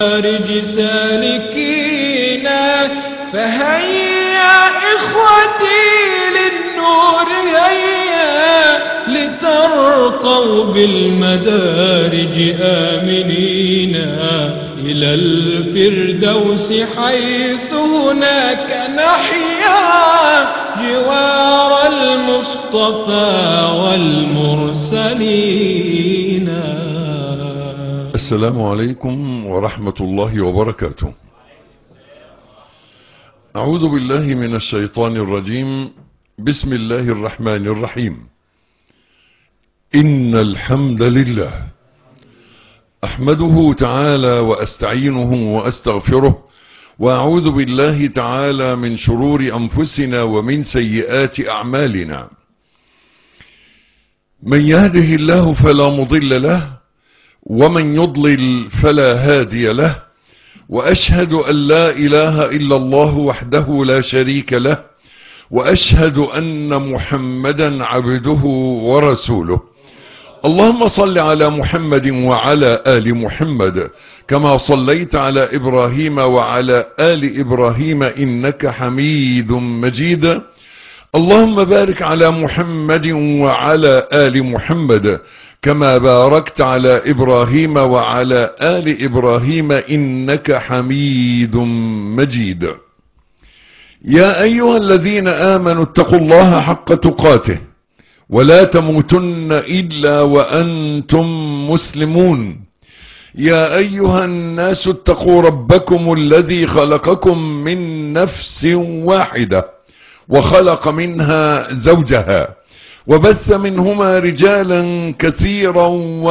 خارج سالكينا فهيا إخوتي للنور هيا لترقوا بالمدارج آمنين إلى الفردوس حيث هناك نحيا جوار المصطفى والمرسلين السلام عليكم ورحمة الله وبركاته أعوذ بالله من الشيطان الرجيم بسم الله الرحمن الرحيم إن الحمد لله أحمده تعالى وأستعينه وأستغفره وأعوذ بالله تعالى من شرور أنفسنا ومن سيئات أعمالنا من يهده الله فلا مضل له ومن يضلل فلا هادي له وأشهد أن لا إله إلا الله وحده لا شريك له وأشهد أن محمدا عبده ورسوله اللهم صل على محمد وعلى آل محمد كما صليت على إبراهيم وعلى آل إبراهيم إنك حميد مجيد اللهم بارك على محمد وعلى آل محمد كما باركت على إبراهيم وعلى آل إبراهيم إنك حميد مجيد يا أيها الذين آمنوا اتقوا الله حق تقاته ولا تموتن إلا وأنتم مسلمون يا أيها الناس اتقوا ربكم الذي خلقكم من نفس واحدة وخلق منها زوجها وبث منهما رجالا كثيرا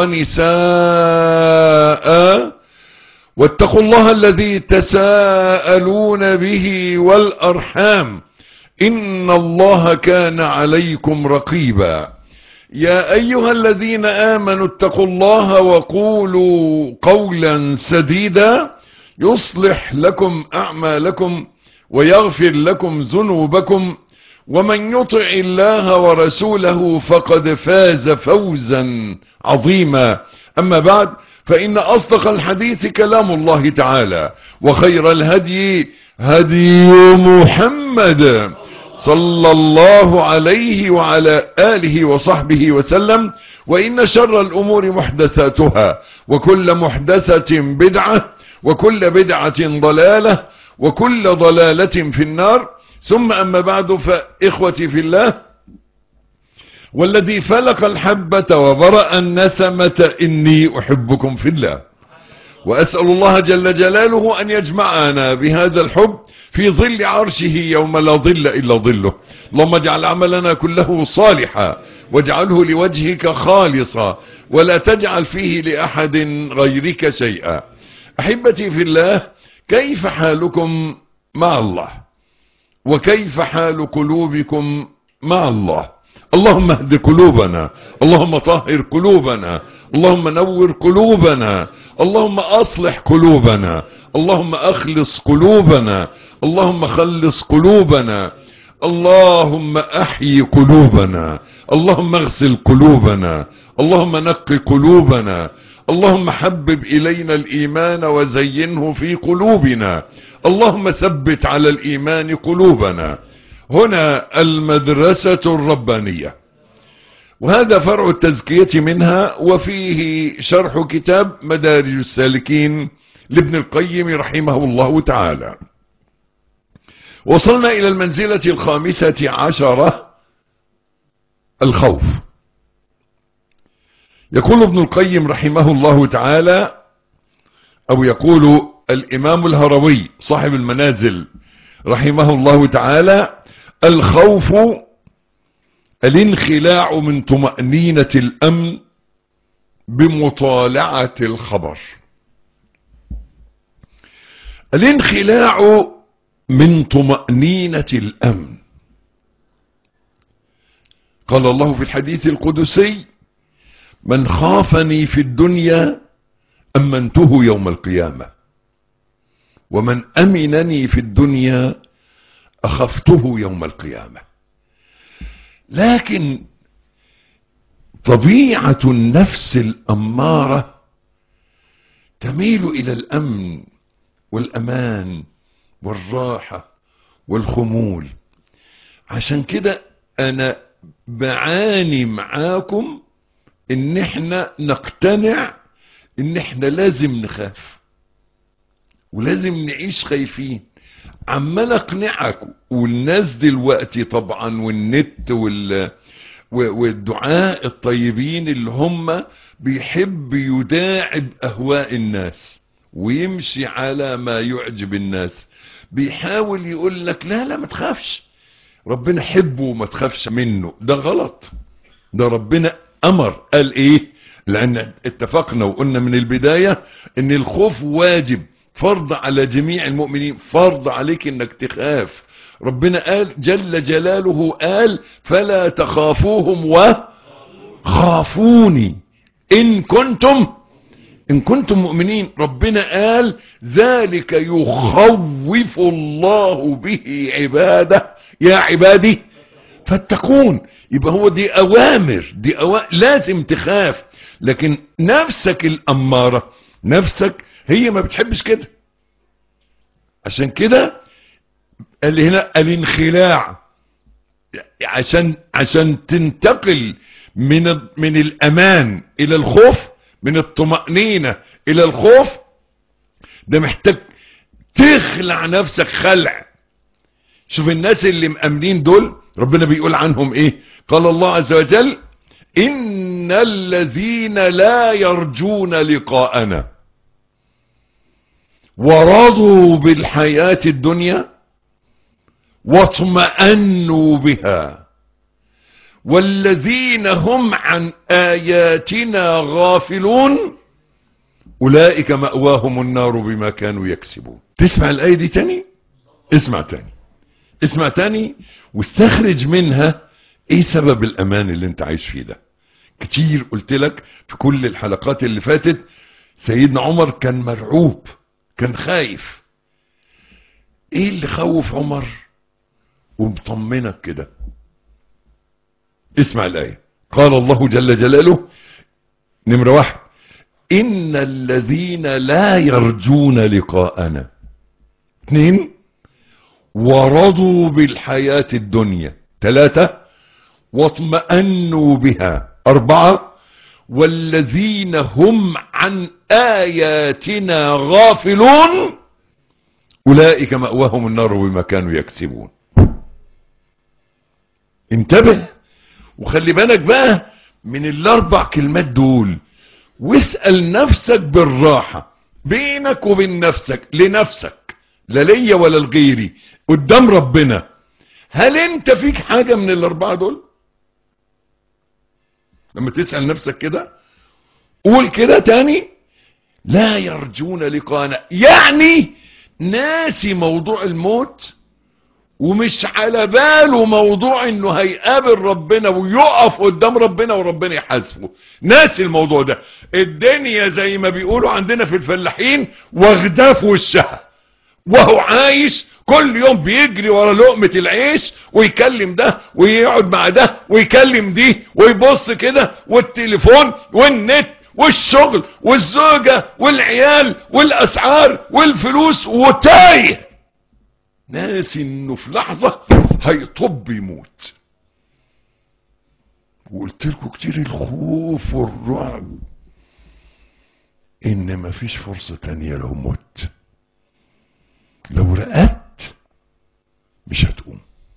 ونساء واتقوا الله الذي تساءلون به والأرحام إن الله كان عليكم رقيبا يا أيها الذين آمنوا اتقوا الله وقولوا قولا سديدا يصلح لكم أعمالكم ويغفر لكم ذنوبكم ومن يطع الله ورسوله فقد فاز فوزا عظيما أما بعد فإن أصدق الحديث كلام الله تعالى وخير الهدي هدي محمد صلى الله عليه وعلى آله وصحبه وسلم وإن شر الأمور محدثاتها وكل محدثة بدعة وكل بدعة ضلالة وكل ضلالة في النار ثم أما بعد فإخوتي في الله والذي فلق الحبة وبرأ النسمة إني أحبكم في الله وأسأل الله جل جلاله أن يجمعنا بهذا الحب في ظل عرشه يوم لا ظل إلا ظله اللهم اجعل عملنا كله صالحا واجعله لوجهك خالصا ولا تجعل فيه لأحد غيرك شيئا أحبتي في الله كيف حالكم مع الله وكيف حال قلوبكم مع الله اللهم اهد قلوبنا اللهم طهر قلوبنا اللهم نور قلوبنا اللهم اصلح قلوبنا اللهم اخلص قلوبنا اللهم خلص قلوبنا اللهم احيي قلوبنا اللهم اغسل قلوبنا اللهم نقي قلوبنا اللهم حبب الينا الايمان وزينه في قلوبنا اللهم ثبت على الايمان قلوبنا هنا المدرسة الربانية وهذا فرع التزكية منها وفيه شرح كتاب مدارج السالكين لابن القيم رحمه الله تعالى وصلنا إلى المنزلة الخامسة عشرة الخوف يقول ابن القيم رحمه الله تعالى أو يقول الإمام الهروي صاحب المنازل رحمه الله تعالى الخوف الانخلاع من طمأنينة الأمن بمطالعة الخبر الانخلاع من طمأنينة الأمن قال الله في الحديث القدسي من خافني في الدنيا أمنته يوم القيامة ومن أمنني في الدنيا أخفته يوم القيامة لكن طبيعة النفس الأمارة تميل الى الامن والامان والراحة والخمول عشان كده انا بعاني معاكم ان احنا نقتنع ان احنا لازم نخاف ولازم نعيش خايفين عمال اقنعك والناس دلوقتي طبعا والنت وال والدعاء الطيبين اللي هم بيحب يداعب اهواء الناس ويمشي على ما يعجب الناس بيحاول يقول لك لا لا ما تخافش ربنا حبه وما تخافش منه ده غلط ده ربنا امر قال ايه لان اتفقنا وقلنا من البداية ان الخوف واجب فرض على جميع المؤمنين فرض عليك انك تخاف ربنا قال جل جلاله قال فلا تخافوهم وخافوني ان كنتم ان كنتم مؤمنين ربنا قال ذلك يخوف الله به عباده يا عبادي فاتقون يبقى هو دي اوامر دي أوا... لازم تخاف لكن نفسك الامارة نفسك هي ما بتحبش كده عشان كده قال هنا الانخلاع عشان عشان تنتقل من من الامان الى الخوف من الطمأنينة الى الخوف ده محتاج تخلع نفسك خلع شوف الناس اللي مأمنين دول ربنا بيقول عنهم ايه قال الله عز وجل ان الذين لا يرجون لقاءنا ورضوا بالحياة الدنيا واطمأنوا بها والذين هم عن آياتنا غافلون أولئك مأواهم النار بما كانوا يكسبون تسمع الآية دي تاني اسمع تاني اسمع تاني واستخرج منها ايه سبب الامان اللي انت عايش فيه ده كتير قلت لك في كل الحلقات اللي فاتت سيدنا عمر كان مرعوب كان خايف ايه اللي خوف عمر ومطمنك كده اسمع الآية قال الله جل جلاله نمرة واحد إن الذين لا يرجون لقاءنا اثنين ورضوا بالحياة الدنيا ثلاثة واطمأنوا بها أربعة والذين هم عن آياتنا غافلون أولئك مأواهم النار بما كانوا يكسبون انتبه وخلي بالك بقى من الاربع كلمات دول واسأل نفسك بالراحة بينك وبين نفسك لنفسك لا ليا ولا لغيري قدام ربنا هل انت فيك حاجة من الاربعة دول لما تسأل نفسك كده قول كده تاني لا يرجون لقانا يعني ناسي موضوع الموت ومش على باله موضوع انه هيقابل ربنا ويقف قدام ربنا وربنا يحاسبه ناسي الموضوع ده الدنيا زي ما بيقولوا عندنا في الفلاحين واخداه في وشها وهو عايش كل يوم بيجري ورا لقمة العيش ويكلم ده ويقعد مع ده ويكلم دي ويبص كده والتليفون والنت والشغل والزوجة والعيال والاسعار والفلوس وتايه ناسي انه في لحظة هيطب يموت وقلت لكم كتير الخوف والرعب ان مفيش فرصة تانية لو مت لو رقدت مش هتقوم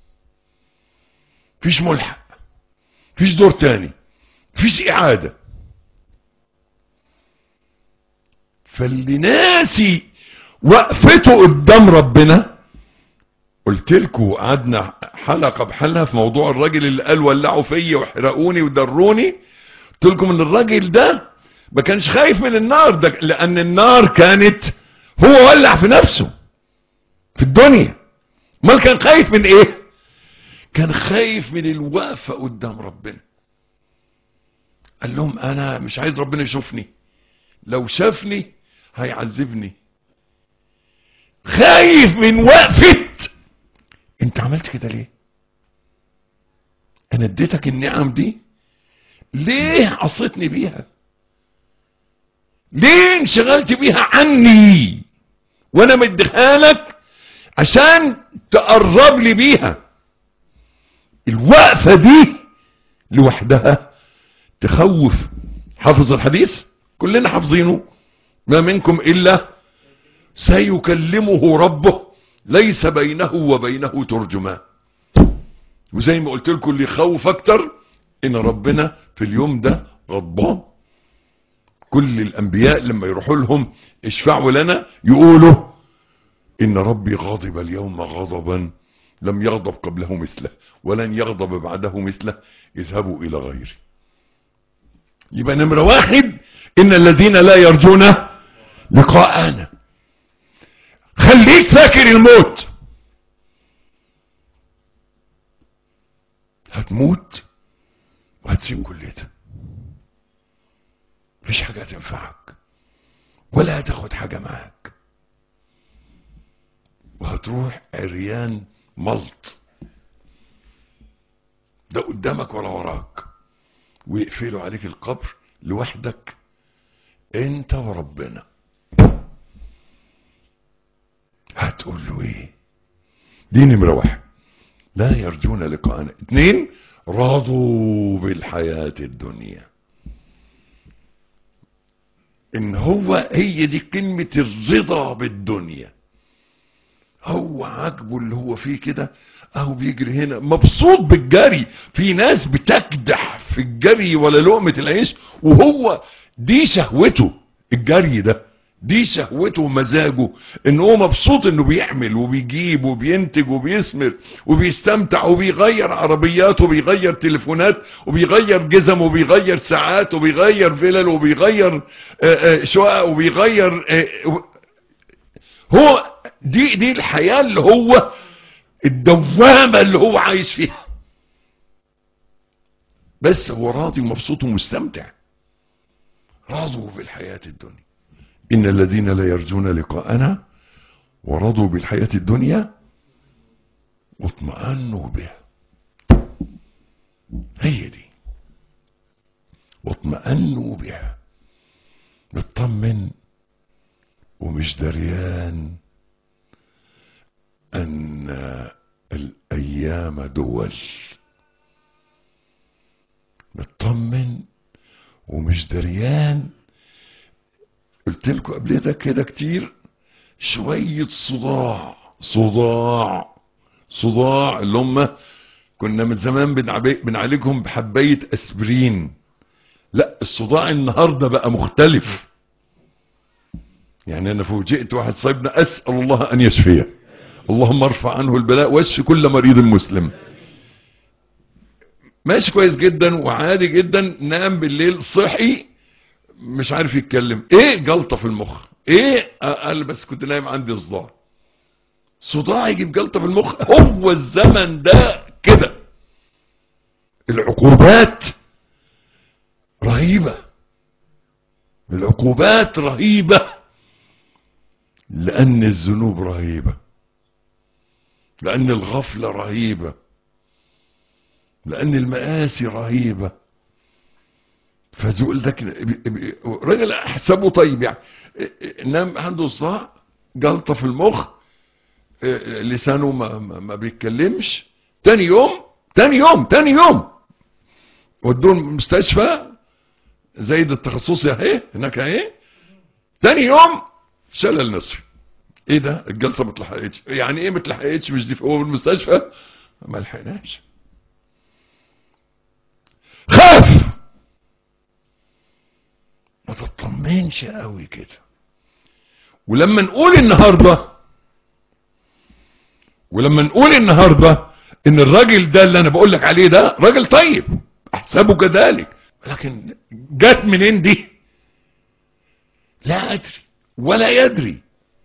مفيش ملحق مفيش دور تاني مفيش اعادة فاللي ناسي وقفته قدام ربنا قلت لكم قعدنا حلقة بحالها في موضوع الراجل اللي قال ولعوا فيا وحرقوني ودروني قلت لكم ان الراجل ده ما كانش خايف من النار ده لان النار كانت هو ولع في نفسه في الدنيا امال كان خايف من ايه كان خايف من الوقفة قدام ربنا قال لهم انا مش عايز ربنا يشوفني لو شافني هيعذبني خايف من وقفة انت عملت كده ليه انا اديتك النعم دي ليه عصيتني بيها ليه انشغلت بيها عني وانا مديها لك عشان تقرب لي بيها الوقفة دي لوحدها تخوف حافظ الحديث كلنا حافظينه ما منكم إلا سيكلمه ربه ليس بينه وبينه ترجمان وزي ما قلت لكم اللي يخوف اكتر ان ربنا في اليوم ده غضبان كل الانبياء لما يروحوا لهم اشفعوا لنا يقولوا ان ربي غاضب اليوم غضبا لم يغضب قبله مثله ولن يغضب بعده مثله اذهبوا الى غيري يبقى نمرة واحد ان الذين لا يرجون لقاءنا خليك فاكر الموت هتموت وهتسيب كل ده مفيش حاجة هتنفعك ولا هتاخد حاجة معاك وهتروح عريان ملط ده قدامك ولا وراك ويقفلوا عليك القبر لوحدك انت وربنا هتقول له ايه دي نمرة واحد لا يرجون لقاءنا اتنين راضوا بالحياة الدنيا ان هو هي دي كلمة الرضا بالدنيا هو عاجبه اللي هو فيه كده اهو بيجري هنا مبسوط بالجري في ناس بتكدح في الجري ولا لقمة العيش وهو دي شهوته الجري ده دي شهوته ومزاجه ان هو مبسوط انه بيعمل وبيجيب وبينتج وبيثمر وبيستمتع وبيغير عربيات وبيغير تليفونات وبيغير جزم وبيغير ساعات وبيغير فلل وبيغير آآ آآ شقق وبيغير آآ هو دي دي الحياة اللي هو الدوامة اللي هو عايش فيها بس هو راضي ومبسوط ومستمتع راضوا بالحياة الدنيا إن الذين لا يرجون لقاءنا ورضوا بالحياة الدنيا واطمأنوا بها هي دي واطمأنوا بها مطمن ومش دريان أن الأيام دول مطمن ومش دريان قلت لكم قبل ده كده كتير شوية صداع صداع صداع اللي هم كنا من زمان بنعالجهم بحباية اسبرين لا الصداع النهاردة بقى مختلف يعني انا فوجئت واحد صاحبنا اسأل الله ان يشفيه اللهم ارفع عنه البلاء واشفي كل مريض مسلم ماشي كويس جدا وعادي جدا نام بالليل صحي مش عارف يتكلم ايه جلطة في المخ ايه قال بس كنت نايم عندي صداع صداع يجيب جلطة في المخ هو الزمن ده كده العقوبات رهيبة العقوبات رهيبة لأن الذنوب رهيبة لأن الغفلة رهيبة لأن المآسي رهيبة فزقول لك راجل احسبه طيب يعني نام عنده صداع جلطة في المخ لسانه ما, ما بيتكلمش تاني يوم تاني يوم تاني يوم ودوه المستشفى زايد التخصصي اهي هناك اهي تاني يوم شلل نصفي ايه ده الجلطه ما اتلحقتش يعني ايه ما اتلحقتش مش دي هو في المستشفى ما لحقناش خاف ما تطمنش قوي كده ولما نقول النهارده ولما نقول النهارده ان الراجل ده اللي انا بقول لك عليه ده راجل طيب احسبه كذلك لكن جت منين دي لا ادري ولا يدري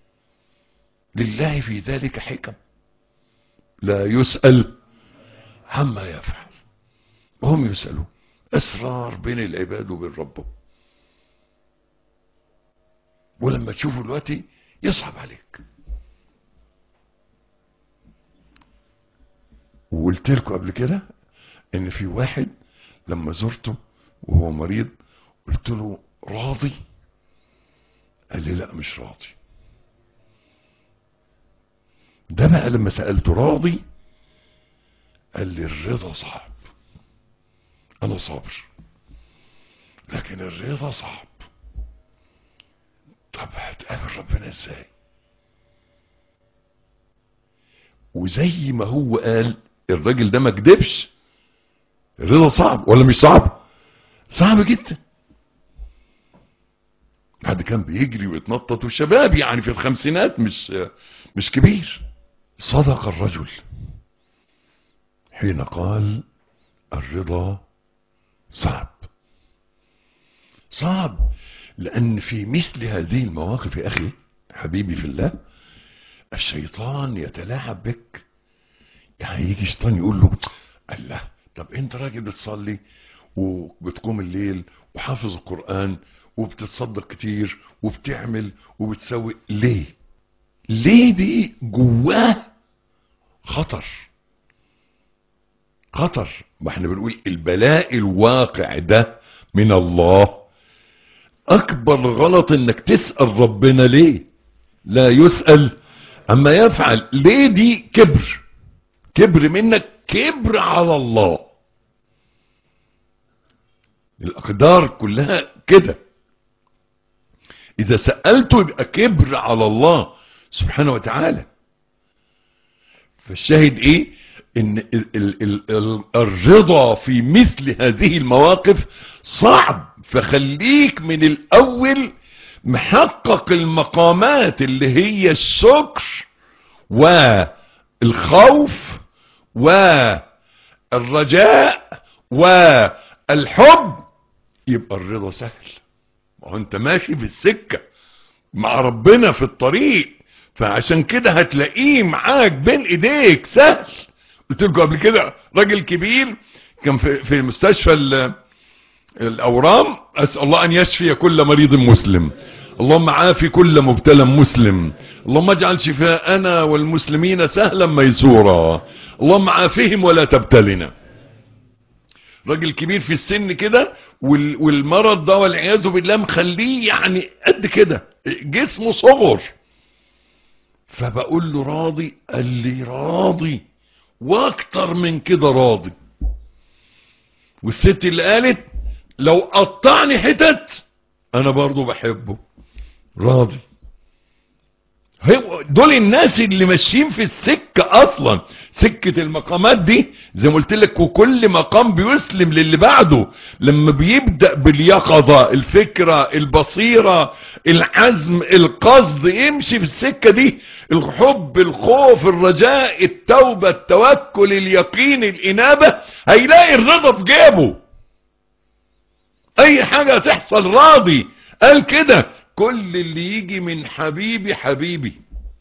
لله في ذلك حكم لا يسأل عما يفعل وهم يسألون اسرار بين العباد وبين ربهم ولما تشوفوا دلوقتي يصعب عليك وقلت لكم قبل كده ان في واحد لما زرته وهو مريض قلت له راضي قال لي لا مش راضي ده بقى لما سألته راضي قال لي الرضا صعب انا صابر لكن الرضا صعب طب هتقابل ربنا ازاي وزي ما هو قال الراجل ده ما كدبش الرضا صعب ولا مش صعب صعب جدا حد كان بيجري ويتنطط وشباب يعني في الخمسينات مش مش كبير صدق الرجل حين قال الرضا صعب صعب لأن في مثل هذه المواقف يا أخي حبيبي في الله الشيطان يتلاعب بك يعني يجي الشيطان يقول له الله طب انت راجل بتصلي وبتقوم الليل وحافظ القرآن وبتتصدق كتير وبتعمل وبتسوي ليه ليه دي جواه خطر خطر ما احنا بنقول البلاء الواقع ده من الله اكبر غلط انك تسأل ربنا ليه لا يسأل اما يفعل ليه دي كبر كبر منك كبر على الله الاقدار كلها كده اذا سألته يبقى كبر على الله سبحانه وتعالى فالشاهد ايه ان ال ال ال الرضا في مثل هذه المواقف صعب فخليك من الاول محقق المقامات اللي هي الشكر والخوف والرجاء والحب يبقى الرضا سهل ما هو انت ماشي في السكة مع ربنا في الطريق فعشان كده هتلاقيه معاك بين ايديك سهل قلت لكم قبل كده راجل كبير كان في في مستشفى الاورام اسال الله ان يشفي كل مريض مسلم اللهم عافي كل مبتلى مسلم اللهم اجعل شفاءنا والمسلمين سهلا ميسورا اللهم عافهم ولا تبتلنا راجل كبير في السن كده والمرض ده والعياذ بالله مخليه يعني قد كده جسمه صغر فبقول له راضي قال لي راضي واكتر من كده راضي والست اللي قالت لو قطعني حتت انا برضو بحبه راضي دول الناس اللي ماشيين في السكة اصلا سكة المقامات دي زي ما قلت لك وكل مقام بيسلم للي بعده لما بيبدأ باليقظة الفكرة البصيرة العزم القصد يمشي في السكة دي الحب الخوف الرجاء التوبة التوكل اليقين الانابة هيلاقي الرضا في جيبه اي حاجة تحصل راضي قال كده كل اللي يجي من حبيبي حبيبي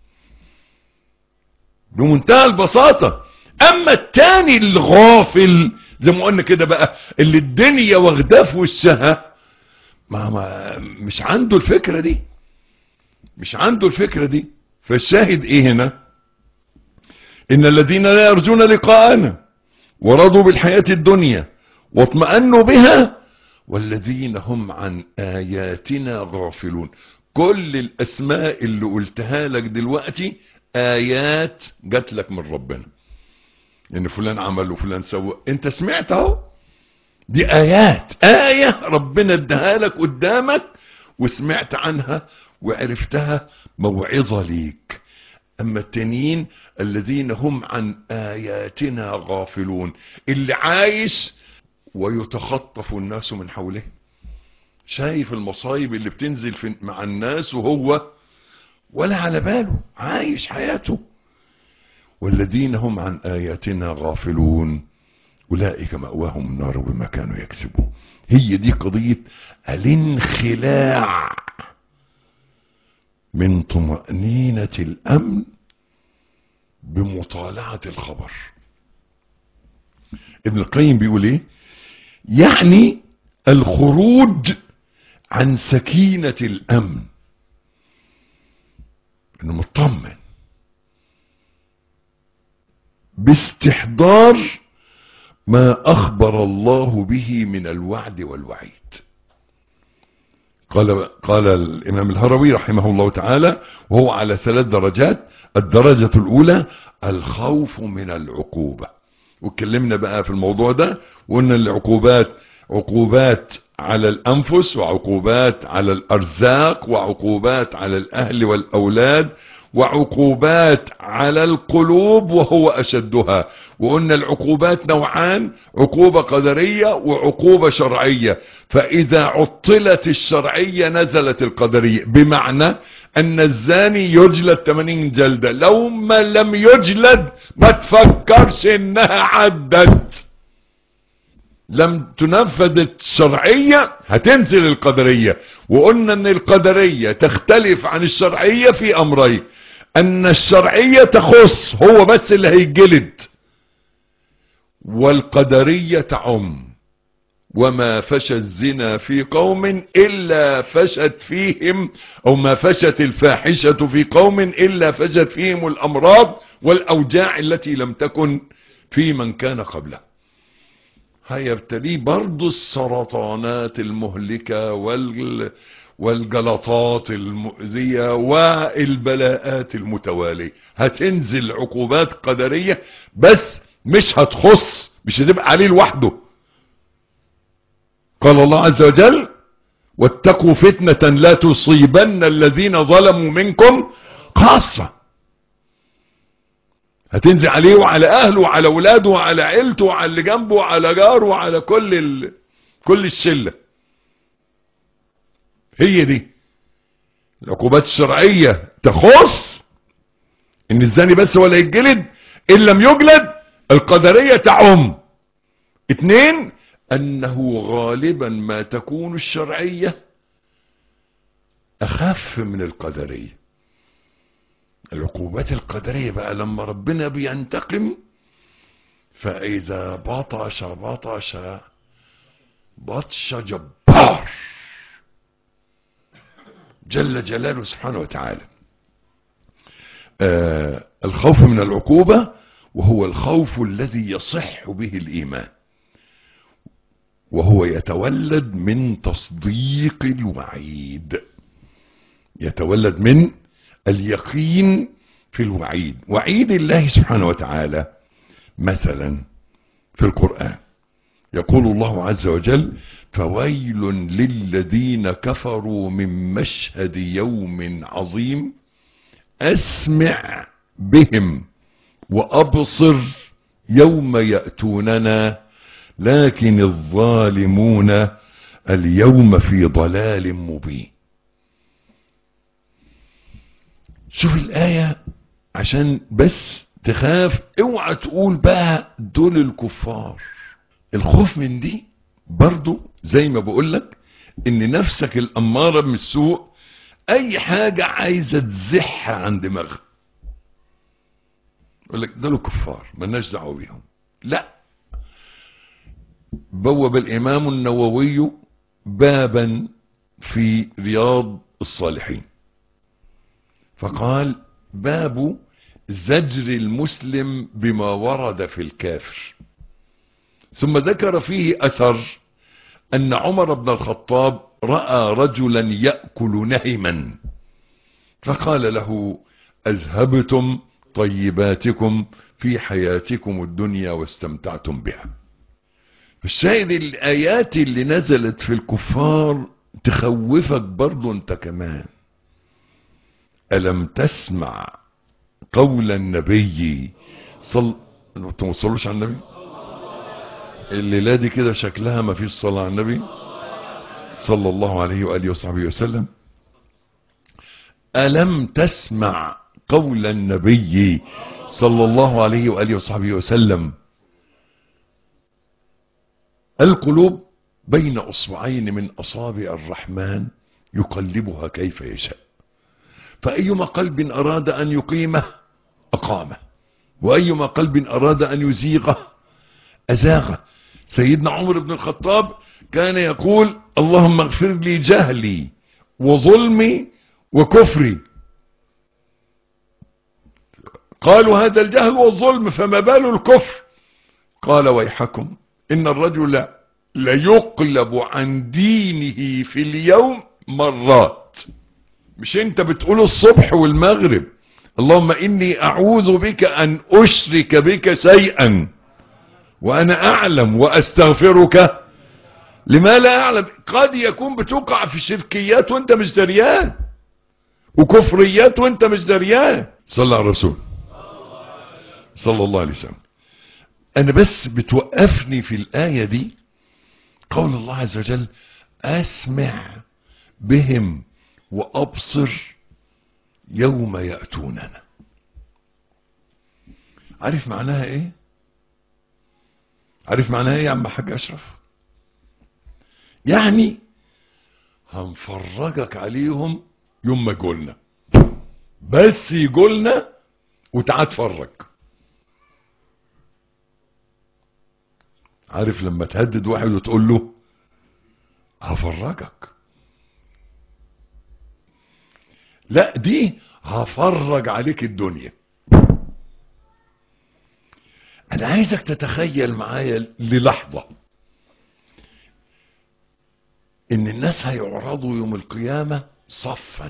بمنتهى البساطة اما التاني الغافل زي ما قلنا كده بقى اللي الدنيا واخداه في وشها ما, ما مش عنده الفكرة دي مش عنده الفكرة دي فالشاهد ايه هنا ان الذين لا يرجون لقاءنا ورضوا بالحياة الدنيا واطمأنوا بها والذين هم عن آياتنا غافلون كل الأسماء اللي قلتها لك دلوقتي آيات جات لك من ربنا ان يعني فلان عمل وفلان سوى انت سمعت اهو دي آيات آية ربنا اداها لك قدامك وسمعت عنها وعرفتها موعظة ليك اما التانيين الذين هم عن آياتنا غافلون اللي عايش ويتخطف الناس من حوله شايف المصايب اللي بتنزل في مع الناس وهو ولا على باله عايش حياته والذين هم عن آياتنا غافلون أولئك مأواهم النار بما كانوا يكسبون هي دي قضية الانخلاع من طمأنينة الأمن بمطالعة الخبر ابن القيم بيقول ايه يعني الخروج عن سكينة الأمن انه مطمن باستحضار ما أخبر الله به من الوعد والوعيد قال قال الإمام الهروي رحمه الله تعالى وهو على ثلاث درجات الدرجة الأولى الخوف من العقوبة واتكلمنا بقى في الموضوع ده وقلنا العقوبات عقوبات على الأنفس وعقوبات على الأرزاق وعقوبات على الأهل والأولاد وعقوبات على القلوب وهو أشدها وقلنا العقوبات نوعان عقوبة قدرية وعقوبة شرعية فإذا عطلت الشرعية نزلت القدرية بمعنى أن الزاني يجلد 80 جلدة لو ما لم يجلد ما تفكرش إنها عدت لم تنفذ الشرعية هتنزل القدرية وقلنا ان القدرية تختلف عن الشرعية في امرين ان الشرعية تخص هو بس اللي هيجلد والقدرية تعم وما فشى الزنا في قوم الا فشت فيهم او ما فشت الفاحشة في قوم الا فشت فيهم الامراض والاوجاع التي لم تكن في من كان قبله هيبتليه برضو السرطانات المهلكة وال والجلطات المؤذية والبلاءات المتوالية هتنزل عقوبات قدرية بس مش هتخص مش هتبقى عليه لوحده قال الله عز وجل واتقوا فتنة لا تصيبن الذين ظلموا منكم خاصة هتنزل عليه وعلى اهله وعلى اولاده وعلى عيلته وعلى اللي جنبه وعلى جاره وعلى كل ال... كل الشله هي دي العقوبات الشرعيه تخص ان الزاني بس ولا يتجلد ان لم يجلد القدريه تعم اتنين انه غالبا ما تكون الشرعيه اخف من القدريه العقوبات القدرية بقى لما ربنا بينتقم فإذا بطش بطش بطش جبار جل جلاله سبحانه وتعالى آه الخوف من العقوبة وهو الخوف الذي يصح به الإيمان وهو يتولد من تصديق الوعيد يتولد من اليقين في الوعيد وعيد الله سبحانه وتعالى مثلا في القرآن يقول الله عز وجل فويل للذين كفروا من مشهد يوم عظيم اسمع بهم وابصر يوم يأتوننا لكن الظالمون اليوم في ضلال مبين شوف الآية عشان بس تخاف اوعى تقول بقى دول الكفار الخوف من دي برضو زي ما بقولك ان نفسك الامارة من السوء اي حاجة عايزة تزح عن دماغها يقول لك دول كفار مالناش دعوه بيهم لا بوب الامام النووي بابا في رياض الصالحين فقال باب زجر المسلم بما ورد في الكافر ثم ذكر فيه اثر ان عمر بن الخطاب راى رجلا ياكل نهما فقال له اذهبتم طيباتكم في حياتكم الدنيا واستمتعتم بها الشاهد الايات اللي نزلت في الكفار تخوفك برضو انت كمان ألم تسمع قول النبي صل انتوا ما تصلوش على النبي الليلة دي كده شكلها ما فيش صلاة على النبي صلى الله عليه وآله وصحبه وسلم ألم تسمع قول النبي صلى الله عليه وآله وصحبه وسلم القلوب بين أصبعين من أصابع الرحمن يقلبها كيف يشاء فأيما قلب أراد أن يقيمه أقامه وأيما قلب أراد أن يزيغه أزاغه سيدنا عمر بن الخطاب كان يقول اللهم اغفر لي جهلي وظلمي وكفري قالوا هذا الجهل والظلم فما بال الكفر قال ويحكم إن الرجل ليقلب عن دينه في اليوم مرات مش انت بتقول الصبح والمغرب اللهم اني اعوذ بك ان اشرك بك شيئا وانا اعلم واستغفرك لما لا اعلم قد يكون بتوقع في شركيات وانت مش دريان وكفريات وانت مش دريان صلى على الرسول صلى الله عليه وسلم انا بس بتوقفني في الايه دي قول الله عز وجل اسمع بهم وابصر يوم ياتوننا عارف معناها ايه عارف معناها ايه يا عم حاج اشرف يعني هنفرجك عليهم يوم ما يقولنا بس يقولنا وتعال اتفرج عارف لما تهدد واحد وتقول له هفرجك لا دي هفرج عليك الدنيا انا عايزك تتخيل معايا للحظة ان الناس هيعرضوا يوم القيامة صفا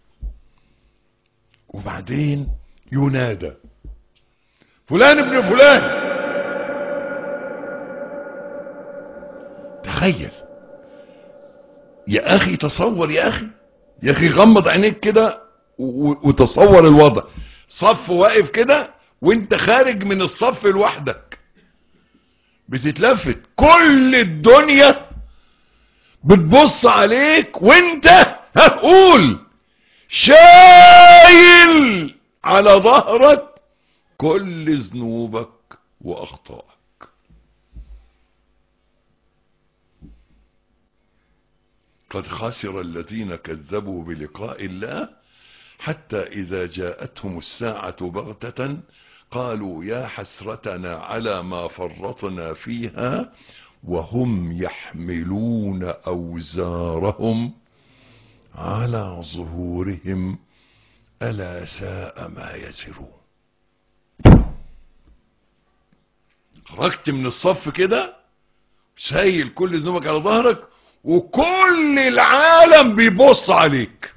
وبعدين ينادى فلان ابن فلان تخيل يا اخي تصور يا اخي يا اخي غمض عينيك كده و- وتصور الوضع صف واقف كده وانت خارج من الصف لوحدك بتتلفت كل الدنيا بتبص عليك وانت هقول شايل على ظهرك كل ذنوبك واخطائك قد خسر الذين كذبوا بلقاء الله حتى إذا جاءتهم الساعة بغتة قالوا يا حسرتنا على ما فرطنا فيها وهم يحملون أوزارهم على ظهورهم ألا ساء ما يزرون خرجت من الصف كده شايل كل ذنوبك على ظهرك وكل العالم بيبص عليك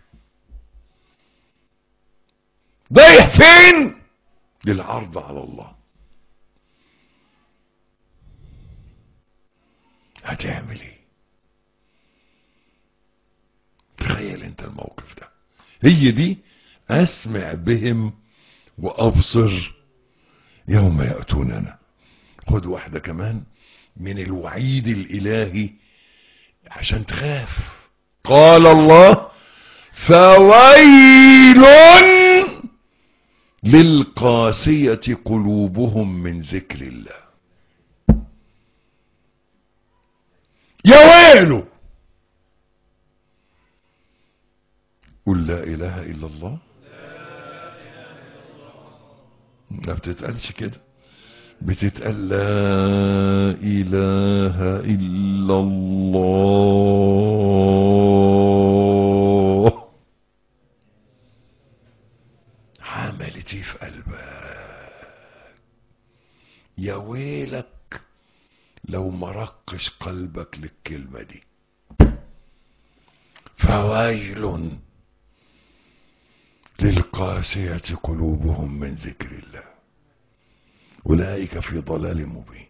ضايح فين للعرض على الله هتعمل ايه تخيل انت الموقف ده هي دي اسمع بهم وابصر يوم يأتوننا خد واحدة كمان من الوعيد الالهي عشان تخاف قال الله فويل للقاسية قلوبهم من ذكر الله يا ويله قل لا اله الا الله ما بتتقالش كده بتتقال لا اله الا الله عملت ايه في قلبك يا ويلك لو مرقش قلبك للكلمة دي فويل للقاسية قلوبهم من ذكر الله أولئك في ضلال مبين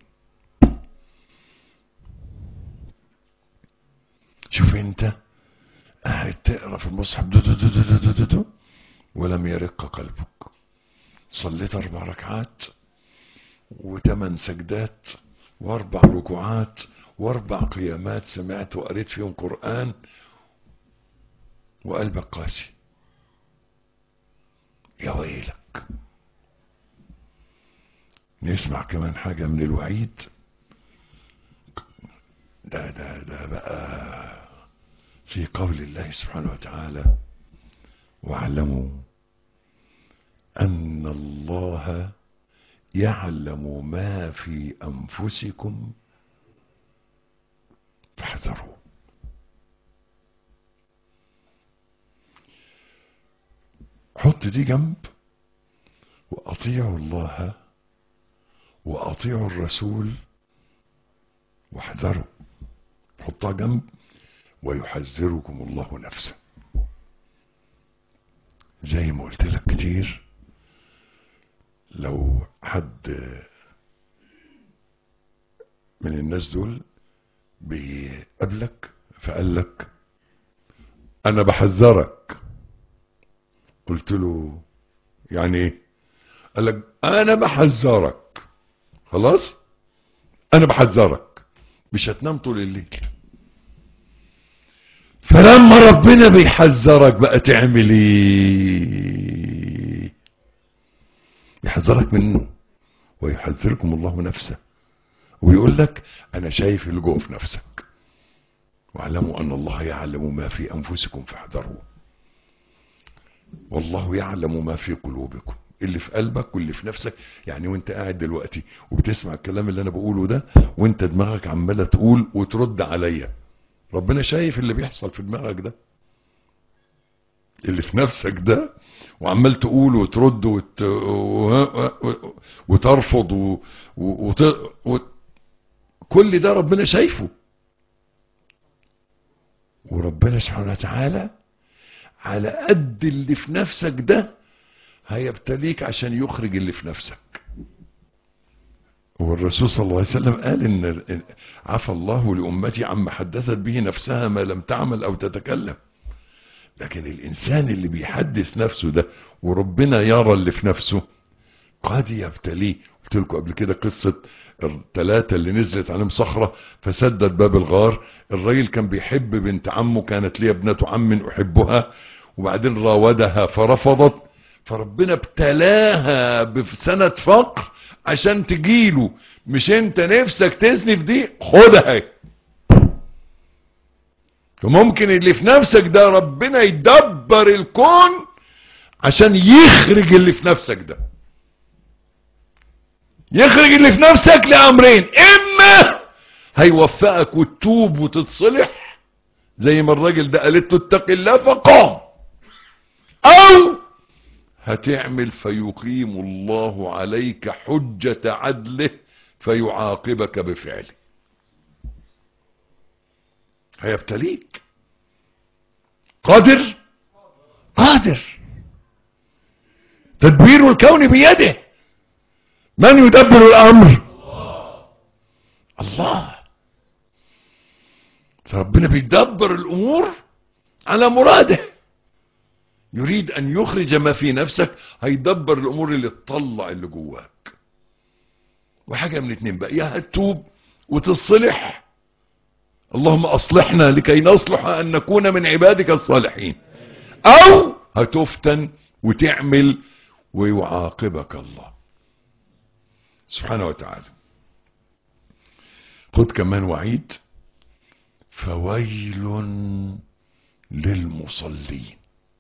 شوف انت قاعد تقرا في المصحف دو دو دو دو دو دو دو دو ولم يرق قلبك صليت اربع ركعات وثمان سجدات واربع ركوعات واربع قيامات سمعت وقريت فيهم قرآن وقلبك قاسي يا ويلك نسمع كمان حاجة من الوعيد ده ده ده بقى في قول الله سبحانه وتعالى واعلموا أن الله يعلم ما في أنفسكم فاحذروا حط دي جنب وأطيعوا الله وأطيعوا الرسول واحذروا حطها جنب ويحذركم الله نفسه زي ما قلت لك كتير لو حد من الناس دول بيقابلك فقال لك انا بحذرك قلت له يعني ايه قال لك انا بحذرك خلاص انا بحذرك مش هتنام طول الليل فلما ربنا بيحذرك بقى تعمل ايه يحذرك منه ويحذركم الله نفسه ويقول لك انا شايف اللي جوه في نفسك واعلموا ان الله يعلم ما في انفسكم فاحذروه والله يعلم ما في قلوبكم اللي في قلبك واللي في نفسك يعني وانت قاعد دلوقتي وبتسمع الكلام اللي انا بقوله ده وانت دماغك عماله تقول وترد عليا ربنا شايف اللي بيحصل في دماغك ده اللي في نفسك ده وعمال تقول وترد وت... وترفض و... وت... و... كل ده ربنا شايفه وربنا سبحانه وتعالى على قد اللي في نفسك ده هيبتليك عشان يخرج اللي في نفسك والرسول صلى الله عليه وسلم قال ان عفى الله لامتي عما حدثت به نفسها ما لم تعمل او تتكلم لكن الانسان اللي بيحدث نفسه ده وربنا يرى اللي في نفسه قد يبتليه قلت لكم قبل كده قصة الثلاثة اللي نزلت عليهم صخرة فسدد باب الغار الراجل كان بيحب بنت عمه كانت لي ابنة عم احبها وبعدين راودها فرفضت فربنا ابتلاها بسنة فقر عشان تجيله مش انت نفسك تزني في دي خدها فممكن اللي في نفسك ده ربنا يدبر الكون عشان يخرج اللي في نفسك ده يخرج اللي في نفسك لامرين اما هيوفقك وتتوب وتتصلح زي ما الراجل ده قالت له اتق الله فقام او هتعمل فيقيم الله عليك حجة عدله فيعاقبك بفعله هيبتليك قادر قادر تدبير الكون بيده من يدبر الامر الله فربنا بيدبر الامور على مراده يريد ان يخرج ما في نفسك هيدبر الامور اللي تطلع اللي جواك وحاجة من اتنين بقى يا هتوب وتصلح اللهم اصلحنا لكي نصلح ان نكون من عبادك الصالحين او هتفتن وتعمل ويعاقبك الله سبحانه وتعالى خد كمان وعيد فويل للمصلين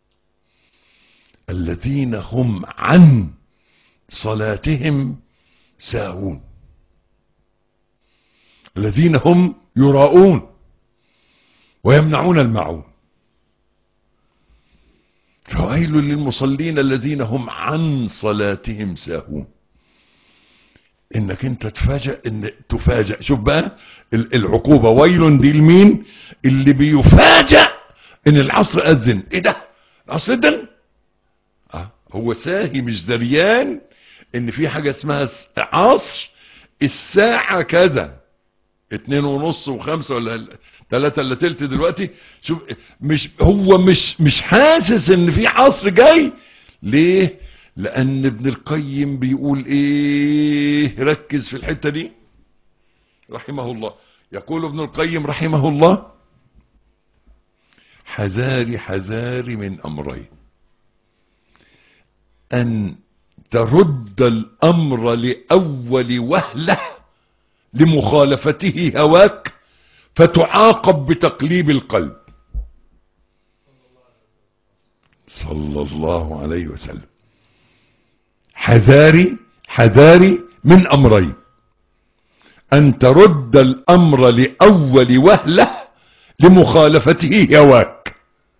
الذين هم عن صلاتهم ساهون الذين هم يراؤون ويمنعون المعون فويل للمصلين الذين هم عن صلاتهم ساهون انك انت تفاجأ ان تفاجأ شوف بقى العقوبة ويل دي لمين اللي بيفاجأ ان العصر اذن ايه ده العصر اذن اه هو ساهي مش دريان ان في حاجة اسمها عصر الساعة كذا اتنين ونص وخمسة ولا تلاتة الا تلت دلوقتي شوف مش هو مش مش حاسس ان في عصر جاي ليه لان ابن القيم بيقول ايه ركز في الحتة دي رحمه الله يقول ابن القيم رحمه الله حذاري حذاري من امرين ان ترد الامر لاول وهله لمخالفته هواك فتعاقب بتقليب القلب صلى الله عليه وسلم حذاري حذاري من امرين ان ترد الامر لاول وهله لمخالفته هواك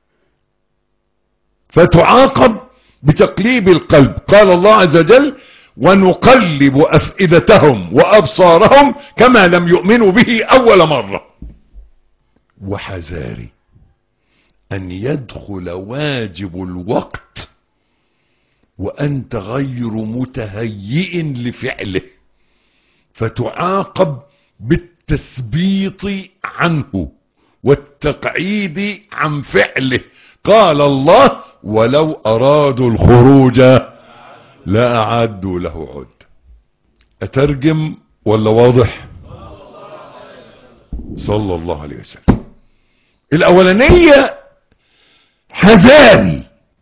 فتعاقب بتقليب القلب قال الله عز وجل ونقلب افئدتهم وابصارهم كما لم يؤمنوا به اول مرة وحذاري ان يدخل واجب الوقت وانت غير متهيئ لفعله فتعاقب بالتثبيط عنه والتقعيد عن فعله قال الله ولو ارادوا الخروج لاعدوا له عد اترجم ولا واضح صلى الله عليه وسلم الاولانية حذاري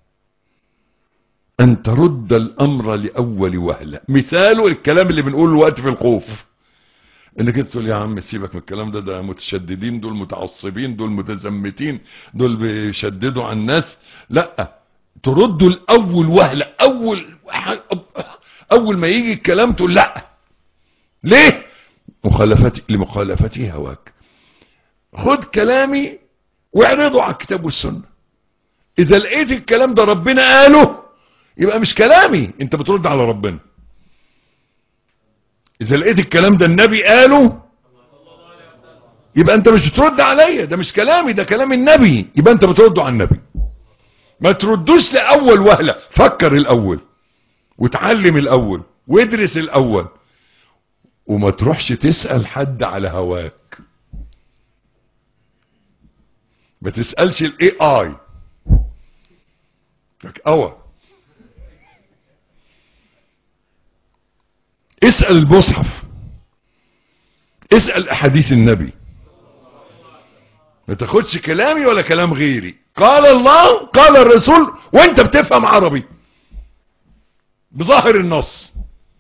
ان ترد الامر لاول وهلة مثاله الكلام اللي بنقوله الوقت في الخوف انك انت تقول يا عم سيبك من الكلام ده ده متشددين دول متعصبين دول متزمتين دول بيشددوا على الناس لا تردوا الاول وهلة اول اول ما يجي الكلام تقول لا ليه مخالفتي لمخالفتي هواك خد كلامي واعرضه على الكتاب والسنة اذا لقيت الكلام ده ربنا قاله يبقى مش كلامي انت بترد على ربنا اذا لقيت الكلام ده النبي قاله يبقى انت مش بترد عليا ده مش كلامي ده كلام النبي يبقى انت بترد على النبي ما تردوش لاول وهلة فكر الاول وتعلم الاول وادرس الاول وما تروحش تسأل حد على هواك ما تسألش الاي اي لك اوى اسأل المصحف اسأل احاديث النبي ما تاخدش كلامي ولا كلام غيري قال الله قال الرسول وانت بتفهم عربي بظاهر النص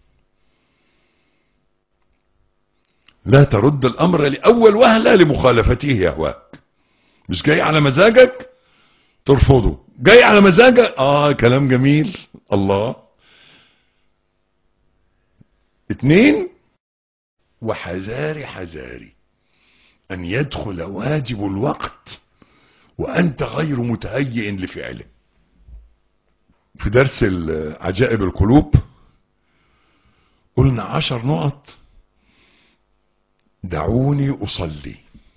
لا ترد الامر لاول وهلة لمخالفته يهواك مش جاي على مزاجك ترفضه جاي على مزاجك اه كلام جميل الله اتنين وحذاري حذاري ان يدخل واجب الوقت وانت غير متهيئ لفعله في درس عجائب القلوب قلنا عشر نقط دعوني اصلي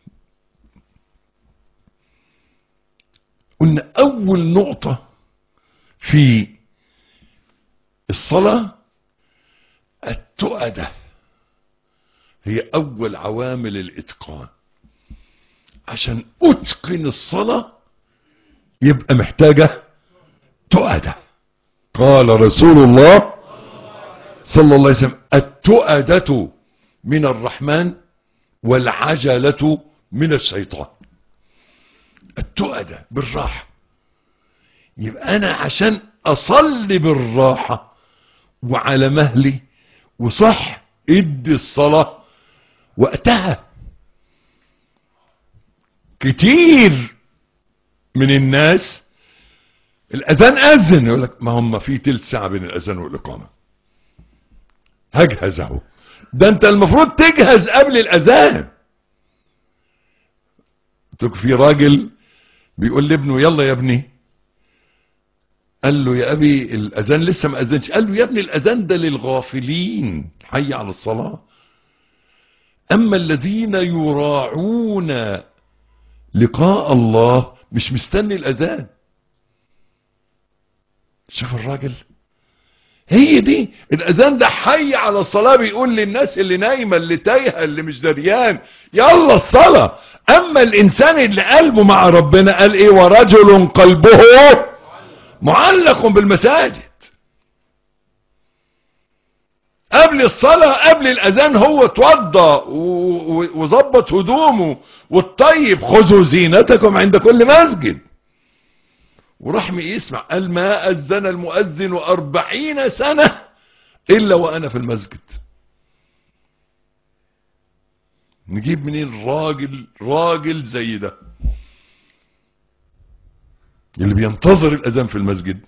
قلنا اول نقطة في الصلاة التؤدة هي اول عوامل الاتقان عشان اتقن الصلاة يبقى محتاجة تؤدة قال رسول الله صلى الله عليه وسلم التؤدة من الرحمن والعجلة من الشيطان التؤدة بالراحة يبقى انا عشان اصلي بالراحة وعلى مهلي وصح ادي الصلاة وقتها كتير من الناس الاذان اذن يقول لك ما هم في تلت ساعة بين الاذان والاقامة هجهز اهو ده انت المفروض تجهز قبل الاذان في راجل بيقول لابنه يلا يا ابني قال له يا ابي الاذان لسه ما اذنش قال له يا ابني الاذان ده للغافلين حي على الصلاة اما الذين يراعون لقاء الله مش مستني الاذان شوف الراجل هي دي الاذان ده حي على الصلاة بيقول للناس اللي نايمة اللي تايهة اللي مش دريان يلا الصلاة اما الانسان اللي قلبه مع ربنا قال ايه ورجل قلبه معلق بالمساجد قبل الصلاة قبل الاذان هو اتوضى وظبط هدومه والطيب خذوا زينتكم عند كل مسجد وراح يسمع قال ما أذن المؤذن أربعين سنة إلا وأنا في المسجد نجيب منين راجل راجل زي ده اللي بينتظر الأذان في المسجد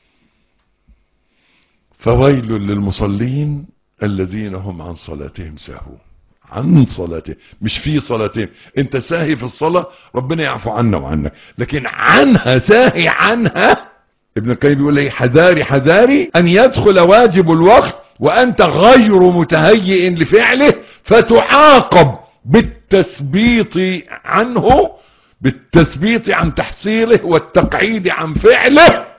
فويل للمصلين الذين هم عن صلاتهم ساهون عن صلاته مش في صلاتهم انت ساهي في الصلاة ربنا يعفو عنا وعنك لكن عنها ساهي عنها ابن القيم بيقول لي حذاري حذاري ان يدخل واجب الوقت وانت غير متهيئ لفعله فتعاقب بالتثبيط عنه بالتثبيت عن تحصيله والتقعيد عن فعله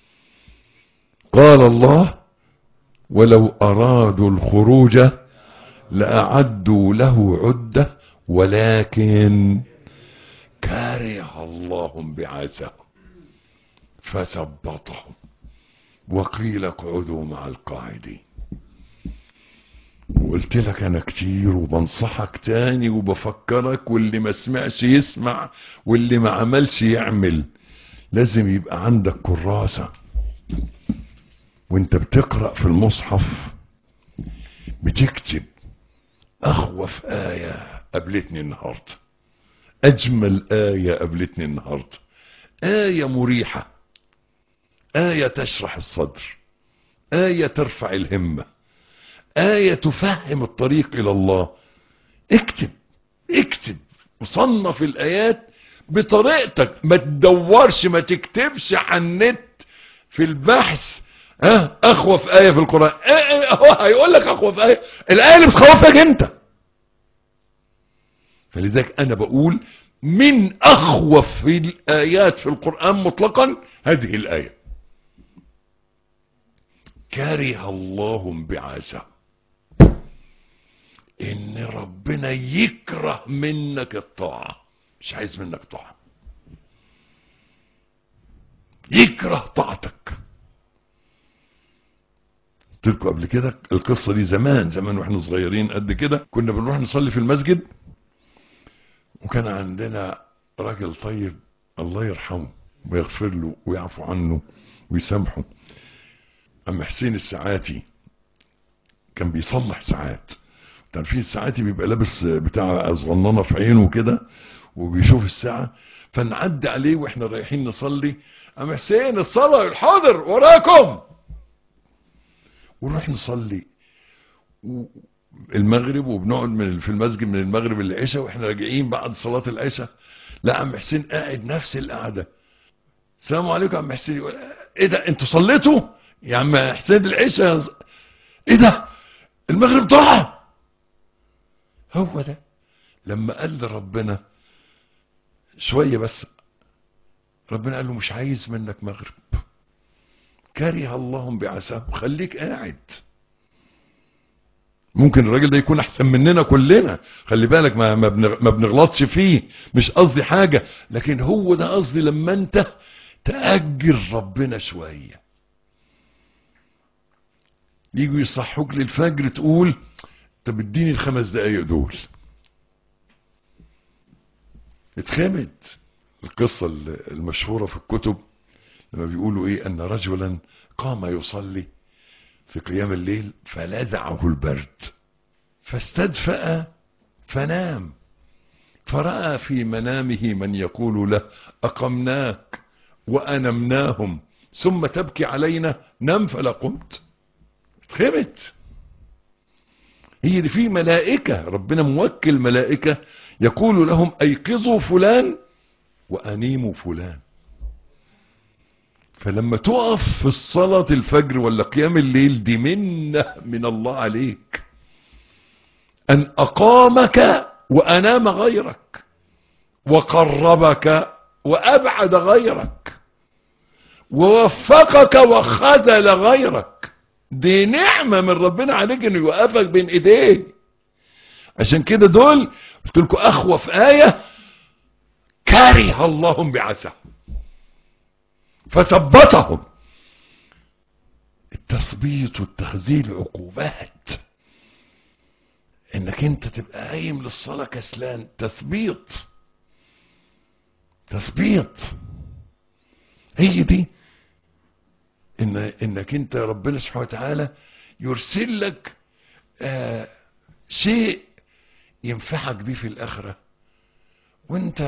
قال الله ولو أرادوا الخروج لأعدوا له عدة ولكن كره الله بعثهم فثبطهم وقيل اقعدوا مع القاعدين وقلت لك انا كتير وبنصحك تاني وبفكرك واللي ما سمعش يسمع واللي ما عملش يعمل لازم يبقى عندك كراسة وانت بتقرأ في المصحف بتكتب اخوف آية قابلتني النهاردة اجمل آية قابلتني النهاردة آية مريحة آية تشرح الصدر آية ترفع الهمة آية تفهم الطريق إلى الله اكتب اكتب وصنف الآيات بطريقتك ما تدورش ما تكتبش عن النت في البحث ها اخوف آية في القرآن إيه إيه هو هيقول لك اخوف آية الآية اللي بتخوفك انت فلذلك انا بقول من اخوف الآيات في القرآن مطلقا هذه الآية كره الله انبعاثه ان ربنا يكره منك الطاعة مش عايز منك طاعة يكره طاعتك قلت لكم قبل كده القصة دي زمان زمان واحنا صغيرين قد كده كنا بنروح نصلي في المسجد وكان عندنا راجل طيب الله يرحمه ويغفر له ويعفو عنه ويسامحه أم حسين الساعاتي كان بيصلح ساعات كان في ساعات بيبقى لابس بتاع صغننه في عينه كده وبيشوف الساعة فنعدي عليه واحنا رايحين نصلي أم حسين الصلاة الحاضر وراكم ونروح نصلي المغرب وبنقعد من في المسجد من المغرب للعشاء واحنا راجعين بعد صلاة العشاء لا عم حسين قاعد نفس القعدة السلام عليكم يا عم حسين يقول ايه ده انتوا صليتوا يا عم حسين العشاء ايه ده المغرب ضاع هو ده لما قال لربنا شوية بس ربنا قال له مش عايز منك مغرب كره الله بعثاه خليك قاعد ممكن الراجل ده يكون احسن مننا كلنا خلي بالك ما ما بنغلطش فيه مش قصدي حاجة لكن هو ده قصدي لما انت تأجر ربنا شوية يجوا يصحوك للفجر تقول طب اديني الخمس دقايق دول اتخمد القصة المشهورة في الكتب لما بيقولوا ايه ان رجلا قام يصلي في قيام الليل فلزعه البرد فاستدفأ فنام فرأى في منامه من يقول له أقمناك وأنمناهم ثم تبكي علينا نم فلا قمت اتخمت هي دي في ملائكة ربنا موكل ملائكة يقول لهم ايقظوا فلان وانيموا فلان فلما تقف في الصلاة الفجر ولا قيام الليل دي منة من الله عليك ان اقامك وانام غيرك وقربك وابعد غيرك ووفقك وخذل غيرك دي نعمة من ربنا عليك انه يوقفك بين ايديه عشان كده دول قلت لكم اخوف آية كره الله بعثه فثبتهم التثبيت والتخذيل عقوبات انك انت تبقى قايم للصلاة كسلان تثبيط تثبيط هي دي إن انك انت ربنا سبحانه وتعالى يرسل لك آه شيء ينفعك بيه في الاخرة وانت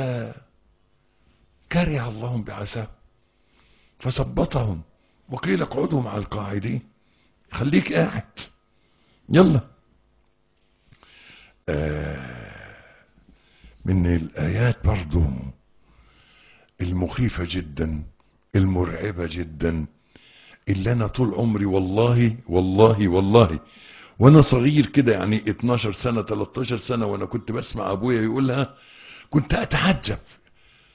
كره اللهم بعثاه فثبتهم وقيل اقعدوا مع القاعدين خليك قاعد يلا آه من الايات برضو المخيفة جدا المرعبة جدا اللي انا طول عمري والله والله والله وانا صغير كده يعني 12 سنة 13 سنة وانا كنت بسمع ابويا يقولها كنت اتعجب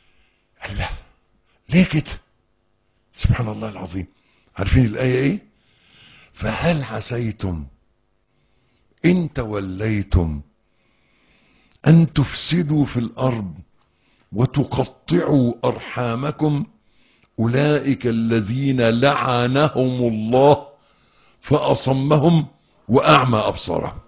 الله ليه كده سبحان الله العظيم عارفين الآية ايه فهل عسيتم ان توليتم ان تفسدوا في الارض وتقطعوا ارحامكم اولئك الذين لعنهم الله فاصمهم واعمى ابصارهم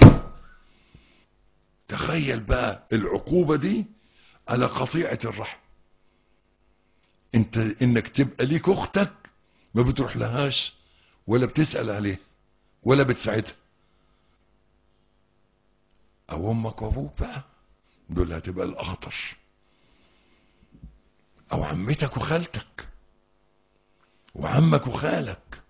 تخيل بقى العقوبة دي على قطيعة الرحم انت انك تبقى ليك اختك ما بتروح لهاش ولا بتسأل عليه ولا بتساعدها او امك وابوك بقى دول هتبقى الاخطر او عمتك وخالتك وعمك وخالك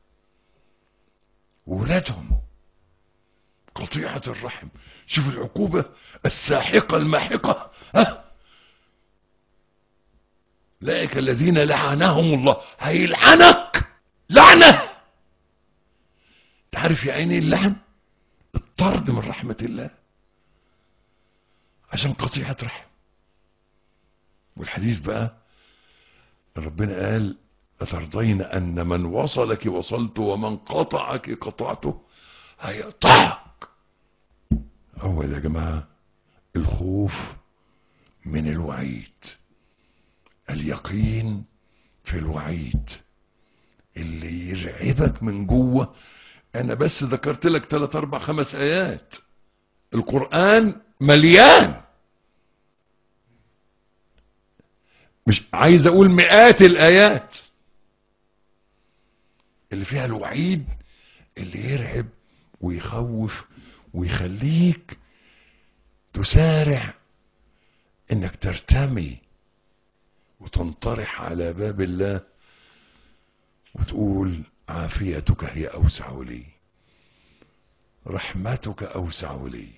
وولادهم قطيعة الرحم شوف العقوبة الساحقة الماحقة ها أولئك الذين لعنهم الله هيلعنك لعنة تعرف يا عيني اللعن الطرد من رحمة الله عشان قطيعة رحم والحديث بقى ربنا قال أترضين أن من وصلك وصلت ومن قطعك قطعته هيقطعك أول يا جماعة الخوف من الوعيد اليقين في الوعيد اللي يرعبك من جوه انا بس ذكرت لك 3 4 5 ايات القرآن مليان مش عايز اقول مئات الايات اللي فيها الوعيد اللي يرعب ويخوف ويخليك تسارع انك ترتمي وتنطرح على باب الله وتقول عافيتك هي اوسع لي رحمتك اوسع لي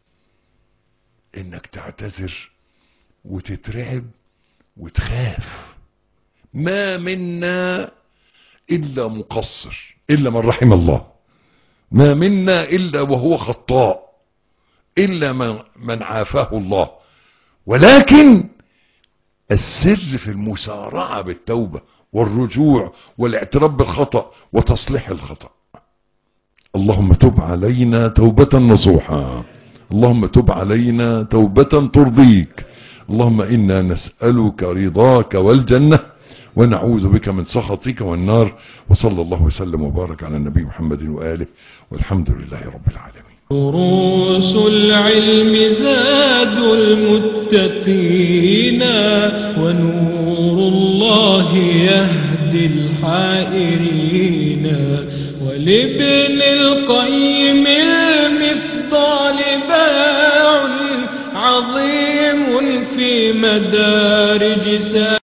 انك تعتذر وتترعب وتخاف ما منا الا مقصر الا من رحم الله ما منا الا وهو خطاء الا من, من عافاه الله ولكن السر في المسارعة بالتوبة والرجوع والاعتراف بالخطأ وتصليح الخطأ اللهم تب علينا توبة نصوحا اللهم تب علينا توبة ترضيك اللهم إنا نسألك رضاك والجنة ونعوذ بك من سخطك والنار وصلى الله وسلم وبارك على النبي محمد وآله والحمد لله رب العالمين دروس العلم زاد المتقين ونور الله يهدي الحائرين ولابن القيم المفضال باع عظيم في مدارج سائر